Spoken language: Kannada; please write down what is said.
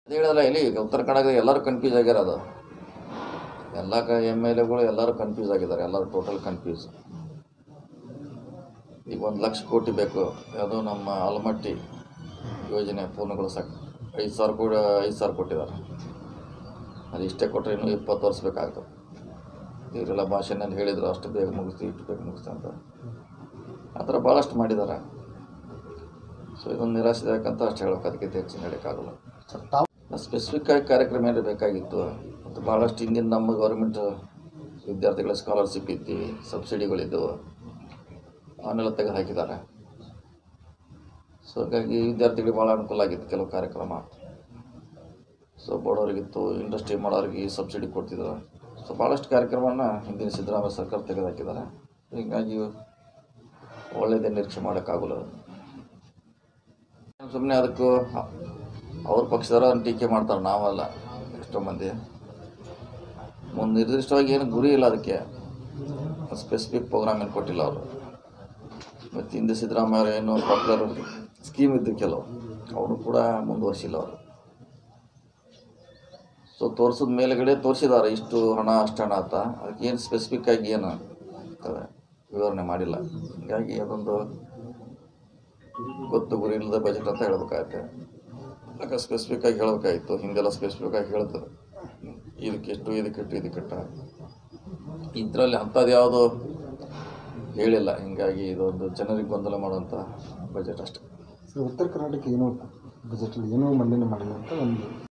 ಅದೇ ಹೇಳಲ್ಲ ಇಲ್ಲಿ ಈಗ ಉತ್ತರ ಕನ್ನಡ ಎಲ್ಲರೂ ಕನ್ಫ್ಯೂಸ್ ಆಗ್ಯಾರ ಅದು ಎಲ್ಲ ಕ ಎಮ್ ಎಲ್ ಎಗಳು ಎಲ್ಲರೂ ಕನ್ಫ್ಯೂಸ್ ಆಗಿದ್ದಾರೆ ಎಲ್ಲರೂ ಟೋಟಲ್ ಕನ್ಫ್ಯೂಸ್ ಈಗ ಒಂದು ಲಕ್ಷ ಕೋಟಿ ಬೇಕು ಯಾವುದೋ ನಮ್ಮ ಆಲಮಟ್ಟಿ ಯೋಜನೆ ಪೂರ್ಣಗೊಳಿಸಕ್ಕೆ ಐದು ಸಾವಿರ ಕೋಟಿ ಐದು ಸಾವಿರ ಕೊಟ್ಟಿದ್ದಾರೆ ಅದು ಇಷ್ಟೇ ಕೊಟ್ಟರೆ ಇನ್ನೂ ಇಪ್ಪತ್ತು ವರ್ಷ ಬೇಕಾಗ್ತದೆ ಇವರೆಲ್ಲ ಭಾಷೆನಲ್ಲಿ ಹೇಳಿದ್ರು ಅಷ್ಟು ಬೇಗ ಮುಗಿಸ್ತೀವಿ ಇಷ್ಟು ಬೇಗ ಮುಗಿಸ್ತೀವಿ ಅಂತ ಆ ಥರ ಭಾಳಷ್ಟು ಮಾಡಿದ್ದಾರೆ ಸೊ ಇದೊಂದು ನಿರಾಶೆದಾಯಕ ಅಂತ ಅಷ್ಟು ಹೇಳೋಕೆ ಅದಕ್ಕಿಂತ ಹೆಚ್ಚಿನ ಹೇಳೋಕ್ಕಾಗಲ್ಲ ಸರ್ ತಾವು ಸ್ಪೆಸಿಫಿಕ್ ಆಗಿ ಕಾರ್ಯಕ್ರಮ ಏನಾದ್ರು ಬೇಕಾಗಿತ್ತು ಮತ್ತು ಭಾಳಷ್ಟು ಹಿಂದಿನ ನಮ್ಮ ಗೌರ್ಮೆಂಟ್ ವಿದ್ಯಾರ್ಥಿಗಳ ಸ್ಕಾಲರ್ಶಿಪ್ ಇತ್ತು ಸಬ್ಸಿಡಿಗಳಿದ್ದವು ಅವನ್ನೆಲ್ಲ ತೆಗೆದು ಹಾಕಿದ್ದಾರೆ ಸೊ ಹಾಗಾಗಿ ವಿದ್ಯಾರ್ಥಿಗಳಿಗೆ ಭಾಳ ಅನುಕೂಲ ಆಗಿತ್ತು ಕೆಲವು ಕಾರ್ಯಕ್ರಮ ಸೊ ಬಡವರಿಗಿತ್ತು ಇಂಡಸ್ಟ್ರಿ ಮಾಡೋರಿಗೆ ಸಬ್ಸಿಡಿ ಕೊಡ್ತಿದ್ರು ಸೊ ಭಾಳಷ್ಟು ಕಾರ್ಯಕ್ರಮವನ್ನು ಹಿಂದಿನ ಸಿದ್ದರಾಮಯ್ಯ ಸರ್ಕಾರ ತೆಗೆದು ಹಾಕಿದ್ದಾರೆ ಹೀಗಾಗಿ ಒಳ್ಳೆಯದೇ ನಿರೀಕ್ಷೆ ಮಾಡೋಕ್ಕಾಗಲ್ಲ ಸುಮ್ಮನೆ ಅದಕ್ಕೂ ಅವ್ರ ಪಕ್ಷದವ್ರು ಟೀಕೆ ಮಾಡ್ತಾರೆ ನಾವಲ್ಲ ಎಷ್ಟೋ ಮಂದಿ ಒಂದು ನಿರ್ದಿಷ್ಟವಾಗಿ ಏನು ಗುರಿ ಇಲ್ಲ ಅದಕ್ಕೆ ಸ್ಪೆಸಿಫಿಕ್ ಪ್ರೋಗ್ರಾಮ್ ಏನು ಕೊಟ್ಟಿಲ್ಲ ಅವರು ಮತ್ತು ಹಿಂದೆ ಸಿದ್ದರಾಮಯ್ಯ ಅವರು ಏನು ಪಾಪ್ಯುಲರ್ ಸ್ಕೀಮ್ ಇದ್ದು ಕೆಲವು ಅವರು ಕೂಡ ಮುಂದುವರಿಸಿಲ್ಲ ಅವರು ಸೊ ತೋರಿಸಿದ ಮೇಲುಗಡೆ ತೋರಿಸಿದ್ದಾರೆ ಇಷ್ಟು ಹಣ ಅಷ್ಟು ಹಣ ಅಂತ ಅದಕ್ಕೆ ಏನು ಸ್ಪೆಸಿಫಿಕ್ ಆಗಿ ಏನು ಅಂತದೆ ವಿವರಣೆ ಮಾಡಿಲ್ಲ ಹೀಗಾಗಿ ಅದೊಂದು ಗೊತ್ತು ಗುರಿ ಇಲ್ಲದ ಬಜೆಟ್ ಅಂತ ಹೇಳ್ಬೇಕಾಗತ್ತೆ ಯಾಕೆ ಸ್ಪೆಸಿಫಿಕ್ ಆಗಿ ಹೇಳ್ಬೇಕಾಗಿತ್ತು ಹಿಂದೆಲ್ಲ ಸ್ಪೆಸಿಫಿಕ್ ಆಗಿ ಹೇಳ್ತಾರೆ ಇದಕ್ಕೆಷ್ಟು ಇದಕ್ಕಿಟ್ಟು ಇದಕ್ಕಿಟ್ಟ ಇದರಲ್ಲಿ ಅಂಥದ್ದು ಯಾವುದು ಹೇಳಿಲ್ಲ ಹೀಗಾಗಿ ಇದೊಂದು ಜನರಿಗೆ ಗೊಂದಲ ಮಾಡುವಂಥ ಬಜೆಟ್ ಅಷ್ಟೇ ಸರ್ ಉತ್ತರ ಕರ್ನಾಟಕ ಏನೋ ಬಜೆಟಲ್ಲಿ ಏನೂ ಮಂಡನೆ ಮಾಡಿಲ್ಲ ಅಂತ ಒಂದು